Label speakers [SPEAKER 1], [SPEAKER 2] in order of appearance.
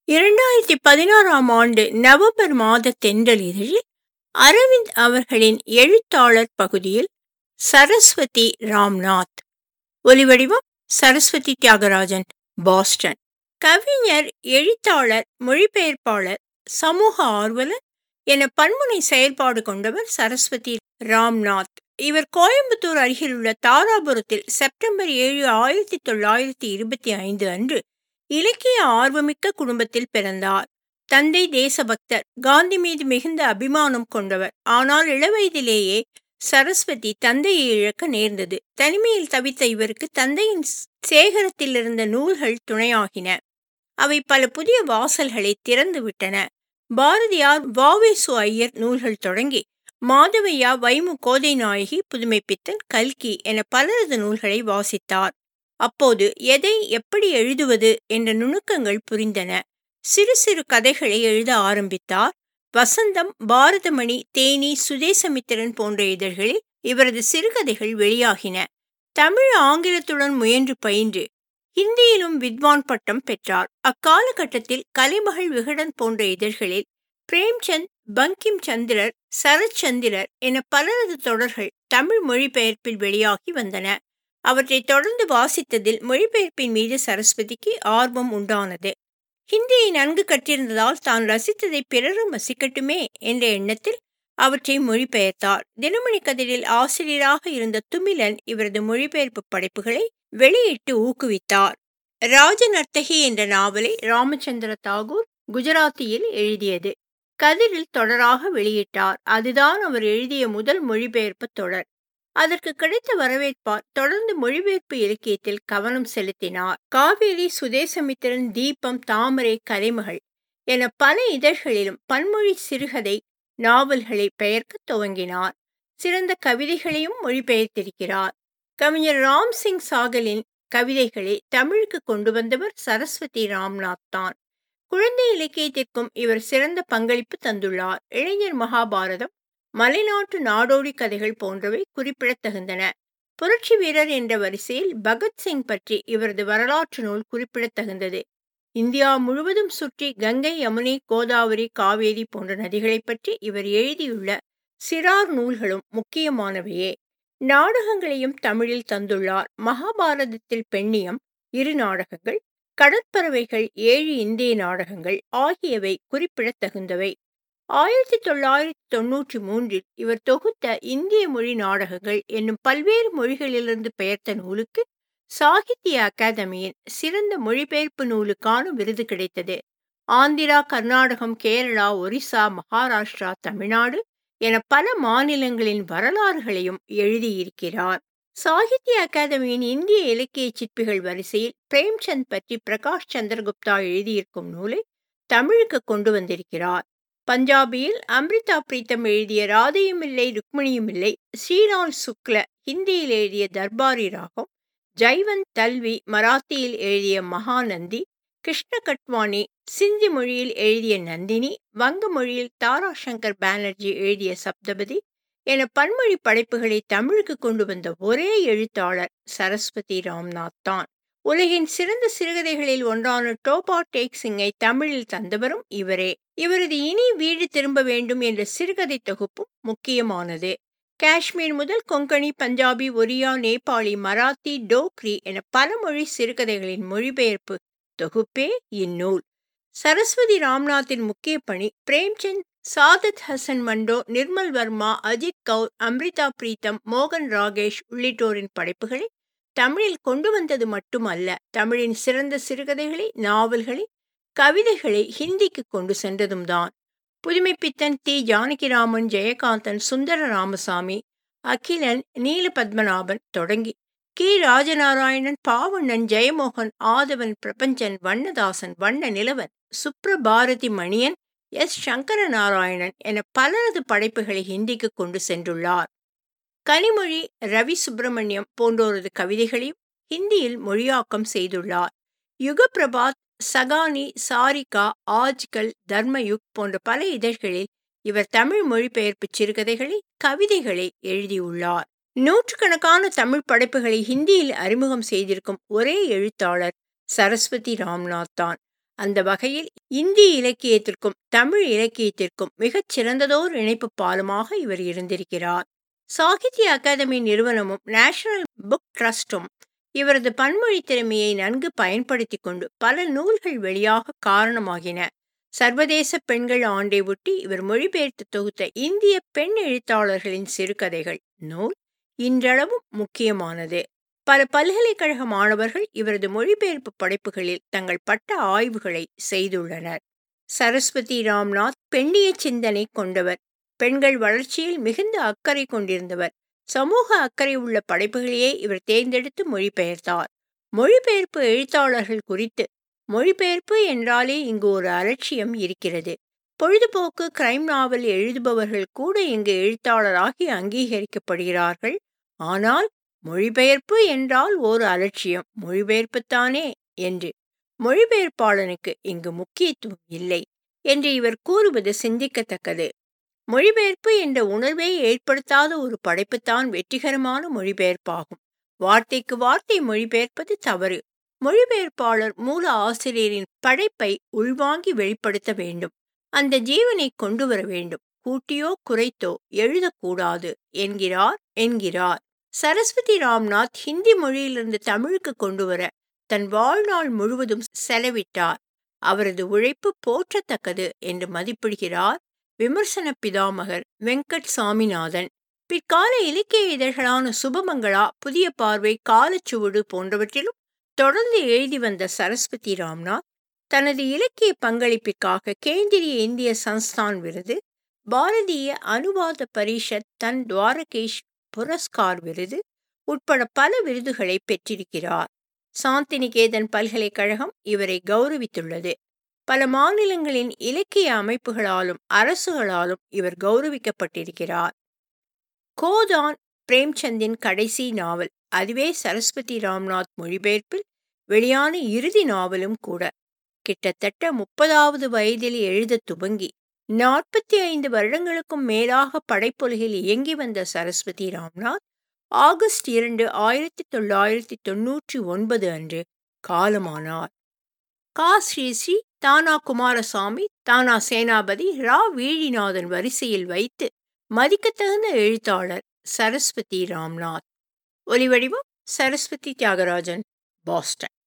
[SPEAKER 1] இரண்டாயிரத்தி பதினாறாம் ஆண்டு நவம்பர் மாத தென்றல் இதழில் அரவிந்த் அவர்களின் எழுத்தாளர் பகுதியில் சரஸ்வதி ராம்நாத் ஒலிவடிவம் சரஸ்வதி தியாகராஜன் பாஸ்டன் கவிஞர் எழுத்தாளர் மொழிபெயர்ப்பாளர் சமூக ஆர்வலர் என பன்முனை செயல்பாடு கொண்டவர் சரஸ்வதி ராம்நாத் இவர் கோயம்புத்தூர் அருகிலுள்ள தாராபுரத்தில் செப்டம்பர் ஏழு ஆயிரத்தி தொள்ளாயிரத்தி இருபத்தி ஐந்து அன்று இலக்கிய ஆர்வமிக்க குடும்பத்தில் பிறந்தார் தந்தை தேசபக்தர் காந்தி மீது மிகுந்த அபிமானம் கொண்டவர் ஆனால் இளவயதிலேயே சரஸ்வதி தந்தையை இழக்க நேர்ந்தது தனிமையில் தவித்த இவருக்கு தந்தையின் சேகரத்தில் இருந்த நூல்கள் துணையாகின அவை பல புதிய வாசல்களை திறந்து விட்டன பாரதியார் வாவேசு ஐயர் நூல்கள் தொடங்கி மாதவையா வைமு கோதை நாயகி புதுமைப்பித்தன் கல்கி என பலரது நூல்களை வாசித்தார் அப்போது எதை எப்படி எழுதுவது என்ற நுணுக்கங்கள் புரிந்தன சிறு சிறு கதைகளை எழுத ஆரம்பித்தார் வசந்தம் பாரதமணி தேனி சுதேசமித்திரன் போன்ற இதழ்களில் இவரது சிறுகதைகள் வெளியாகின தமிழ் ஆங்கிலத்துடன் முயன்று பயின்று ஹிந்தியிலும் வித்வான் பட்டம் பெற்றார் அக்காலகட்டத்தில் கலைமகள் விகடன் போன்ற இதழ்களில் பிரேம்சந்த் பங்கிம் சந்திரர் சரச்சந்திரர் என பலரது தொடர்கள் தமிழ் மொழிபெயர்ப்பில் வெளியாகி வந்தன அவற்றை தொடர்ந்து வாசித்ததில் மொழிபெயர்ப்பின் மீது சரஸ்வதிக்கு ஆர்வம் உண்டானது ஹிந்தியை நன்கு கற்றிருந்ததால் தான் ரசித்ததை பிறரும் ரசிக்கட்டுமே என்ற எண்ணத்தில் அவற்றை மொழிபெயர்த்தார் தினமணி கதிரில் ஆசிரியராக இருந்த துமிலன் இவரது மொழிபெயர்ப்பு படைப்புகளை வெளியிட்டு ஊக்குவித்தார் ராஜநர்த்தகி என்ற நாவலை ராமச்சந்திர தாகூர் குஜராத்தியில் எழுதியது கதிரில் தொடராக வெளியிட்டார் அதுதான் அவர் எழுதிய முதல் மொழிபெயர்ப்பு தொடர் அதற்கு கிடைத்த வரவேற்பால் தொடர்ந்து மொழிபெயர்ப்பு இலக்கியத்தில் கவனம் செலுத்தினார் காவேரி சுதேசமித்திரன் தீபம் தாமரை கலைமகள் என பல இதழ்களிலும் பன்மொழி சிறுகதை நாவல்களை பெயர்க்க துவங்கினார் சிறந்த கவிதைகளையும் மொழிபெயர்த்திருக்கிறார் கவிஞர் ராம் சிங் சாகலின் கவிதைகளை தமிழுக்கு கொண்டு வந்தவர் சரஸ்வதி ராம்நாத் தான் குழந்தை இலக்கியத்திற்கும் இவர் சிறந்த பங்களிப்பு தந்துள்ளார் இளைஞர் மகாபாரதம் மலைநாட்டு நாடோடி கதைகள் போன்றவை குறிப்பிடத்தகுந்தன புரட்சி வீரர் என்ற வரிசையில் பகத்சிங் பற்றி இவரது வரலாற்று நூல் குறிப்பிடத்தகுந்தது இந்தியா முழுவதும் சுற்றி கங்கை யமுனை கோதாவரி காவேரி போன்ற நதிகளை பற்றி இவர் எழுதியுள்ள சிறார் நூல்களும் முக்கியமானவையே நாடகங்களையும் தமிழில் தந்துள்ளார் மகாபாரதத்தில் பெண்ணியம் இரு நாடகங்கள் கடற்பறவைகள் ஏழு இந்திய நாடகங்கள் ஆகியவை குறிப்பிடத்தகுந்தவை ஆயிரத்தி தொள்ளாயிரத்தி தொன்னூற்றி மூன்றில் இவர் தொகுத்த இந்திய மொழி நாடகங்கள் என்னும் பல்வேறு மொழிகளிலிருந்து பெயர்த்த நூலுக்கு சாகித்ய அகாதமியின் சிறந்த மொழிபெயர்ப்பு நூலுக்கான விருது கிடைத்தது ஆந்திரா கர்நாடகம் கேரளா ஒரிசா மகாராஷ்டிரா தமிழ்நாடு என பல மாநிலங்களின் வரலாறுகளையும் எழுதியிருக்கிறார் சாகித்ய அகாதமியின் இந்திய இலக்கிய சிற்பிகள் வரிசையில் பிரேம்சந்த் பற்றி பிரகாஷ் சந்திரகுப்தா எழுதியிருக்கும் நூலை தமிழுக்கு கொண்டு வந்திருக்கிறார் பஞ்சாபியில் அம்ரிதா பிரீத்தம் எழுதிய ராதையும் இல்லை ருக்மிணியும் இல்லை ஸ்ரீலால் சுக்ல ஹிந்தியில் எழுதிய தர்பாரி ராகம் ஜைவந்த் தல்வி மராத்தியில் எழுதிய மகாநந்தி கிருஷ்ண கட்வானி சிந்தி மொழியில் எழுதிய நந்தினி வங்க மொழியில் தாராசங்கர் பானர்ஜி எழுதிய சப்தபதி என பன்மொழி படைப்புகளை தமிழுக்கு கொண்டு வந்த ஒரே எழுத்தாளர் சரஸ்வதி ராம்நாத் தான் உலகின் சிறந்த சிறுகதைகளில் ஒன்றான டோபா டேக் சிங்கை தமிழில் தந்தவரும் இவரே இவரது இனி வீடு திரும்ப வேண்டும் என்ற சிறுகதை தொகுப்பும் முக்கியமானது காஷ்மீர் முதல் கொங்கணி பஞ்சாபி ஒரியா நேபாளி மராத்தி டோக்ரி என பல மொழி சிறுகதைகளின் மொழிபெயர்ப்பு தொகுப்பே இந்நூல் சரஸ்வதி ராம்நாத்தின் முக்கிய பணி பிரேம்சந்த் சாதத் ஹசன் மண்டோ நிர்மல் வர்மா அஜித் கவுர் அம்ரிதா பிரீத்தம் மோகன் ராகேஷ் உள்ளிட்டோரின் படைப்புகளை தமிழில் கொண்டு வந்தது மட்டுமல்ல தமிழின் சிறந்த சிறுகதைகளை நாவல்களை கவிதைகளை ஹிந்திக்கு கொண்டு சென்றதும் தான் புதுமைப்பித்தன் தி ஜானகிராமன் ஜெயகாந்தன் சுந்தர ராமசாமி அகிலன் நீல பத்மநாபன் தொடங்கி கி ராஜநாராயணன் பாவண்ணன் ஜெயமோகன் ஆதவன் பிரபஞ்சன் வண்ணதாசன் வண்ண நிலவன் சுப்ரபாரதி மணியன் எஸ் சங்கர நாராயணன் என பலரது படைப்புகளை ஹிந்திக்கு கொண்டு சென்றுள்ளார் கனிமொழி ரவி சுப்பிரமணியம் போன்றோரது கவிதைகளையும் ஹிந்தியில் மொழியாக்கம் செய்துள்ளார் யுகபிரபாத் சகானி சாரிகா ஆஜ்கல் தர்மயுக் போன்ற பல இதழ்களில் இவர் தமிழ் மொழிபெயர்ப்பு சிறுகதைகளை கவிதைகளை எழுதியுள்ளார் நூற்றுக்கணக்கான தமிழ் படைப்புகளை ஹிந்தியில் அறிமுகம் செய்திருக்கும் ஒரே எழுத்தாளர் சரஸ்வதி ராம்நாத் தான் அந்த வகையில் இந்தி இலக்கியத்திற்கும் தமிழ் இலக்கியத்திற்கும் மிகச் சிறந்ததோர் இணைப்பு பாலமாக இவர் இருந்திருக்கிறார் சாகித்ய அகாதமி நிறுவனமும் நேஷனல் புக் ட்ரஸ்டும் இவரது பன்மொழி திறமையை நன்கு பயன்படுத்தி கொண்டு பல நூல்கள் வெளியாக காரணமாகின சர்வதேச பெண்கள் ஆண்டை ஒட்டி இவர் மொழிபெயர்த்து தொகுத்த இந்திய பெண் எழுத்தாளர்களின் சிறுகதைகள் நூல் இன்றளவும் முக்கியமானது பல பல்கலைக்கழக மாணவர்கள் இவரது மொழிபெயர்ப்பு படைப்புகளில் தங்கள் பட்ட ஆய்வுகளை செய்துள்ளனர் சரஸ்வதி ராம்நாத் பெண்ணிய சிந்தனை கொண்டவர் பெண்கள் வளர்ச்சியில் மிகுந்த அக்கறை கொண்டிருந்தவர் சமூக அக்கறை உள்ள படைப்புகளையே இவர் தேர்ந்தெடுத்து மொழிபெயர்த்தார் மொழிபெயர்ப்பு எழுத்தாளர்கள் குறித்து மொழிபெயர்ப்பு என்றாலே இங்கு ஒரு அலட்சியம் இருக்கிறது பொழுதுபோக்கு கிரைம் நாவல் எழுதுபவர்கள் கூட இங்கு எழுத்தாளராகி அங்கீகரிக்கப்படுகிறார்கள் ஆனால் மொழிபெயர்ப்பு என்றால் ஒரு அலட்சியம் மொழிபெயர்ப்புத்தானே என்று மொழிபெயர்ப்பாளனுக்கு இங்கு முக்கியத்துவம் இல்லை என்று இவர் கூறுவது சிந்திக்கத்தக்கது மொழிபெயர்ப்பு என்ற உணர்வை ஏற்படுத்தாத ஒரு படைப்புத்தான் வெற்றிகரமான மொழிபெயர்ப்பாகும் வார்த்தைக்கு வார்த்தை மொழிபெயர்ப்பது தவறு மொழிபெயர்ப்பாளர் மூல ஆசிரியரின் படைப்பை உள்வாங்கி வெளிப்படுத்த வேண்டும் அந்த ஜீவனை கொண்டு வர வேண்டும் கூட்டியோ குறைத்தோ எழுதக்கூடாது என்கிறார் என்கிறார் சரஸ்வதி ராம்நாத் ஹிந்தி மொழியிலிருந்து தமிழுக்கு கொண்டு வர தன் வாழ்நாள் முழுவதும் செலவிட்டார் அவரது உழைப்பு போற்றத்தக்கது என்று மதிப்பிடுகிறார் விமர்சன பிதாமகர் வெங்கட் சாமிநாதன் பிற்கால இலக்கிய இதழ்களான சுபமங்களா புதிய பார்வை காலச்சுவடு போன்றவற்றிலும் தொடர்ந்து எழுதி வந்த சரஸ்வதி ராம்நாத் தனது இலக்கிய பங்களிப்பிற்காக கேந்திரிய இந்திய சன்ஸ்தான் விருது பாரதிய அனுவாத பரிஷத் தன் துவாரகேஷ் புரஸ்கார் விருது உட்பட பல விருதுகளை பெற்றிருக்கிறார் சாந்திநிகேதன் பல்கலைக்கழகம் இவரை கௌரவித்துள்ளது பல மாநிலங்களின் இலக்கிய அமைப்புகளாலும் அரசுகளாலும் இவர் கௌரவிக்கப்பட்டிருக்கிறார் கோதான் பிரேம்சந்தின் கடைசி நாவல் அதுவே சரஸ்வதி ராம்நாத் மொழிபெயர்ப்பில் வெளியான இறுதி நாவலும் கூட கிட்டத்தட்ட முப்பதாவது வயதில் எழுத துவங்கி நாற்பத்தி ஐந்து வருடங்களுக்கும் மேலாக படைப்புலகில் இயங்கி வந்த சரஸ்வதி ராம்நாத் ஆகஸ்ட் இரண்டு ஆயிரத்தி தொள்ளாயிரத்தி தொன்னூற்றி ஒன்பது அன்று காலமானார் கா ஸ்ரீ ஸ்ரீ தானா குமாரசாமி தானா சேனாபதி ரா வீழிநாதன் வரிசையில் வைத்து மதிக்கத்தகுந்த எழுத்தாளர் சரஸ்வதி ராம்நாத் ஒலிவடிவம் சரஸ்வதி தியாகராஜன் பாஸ்டன்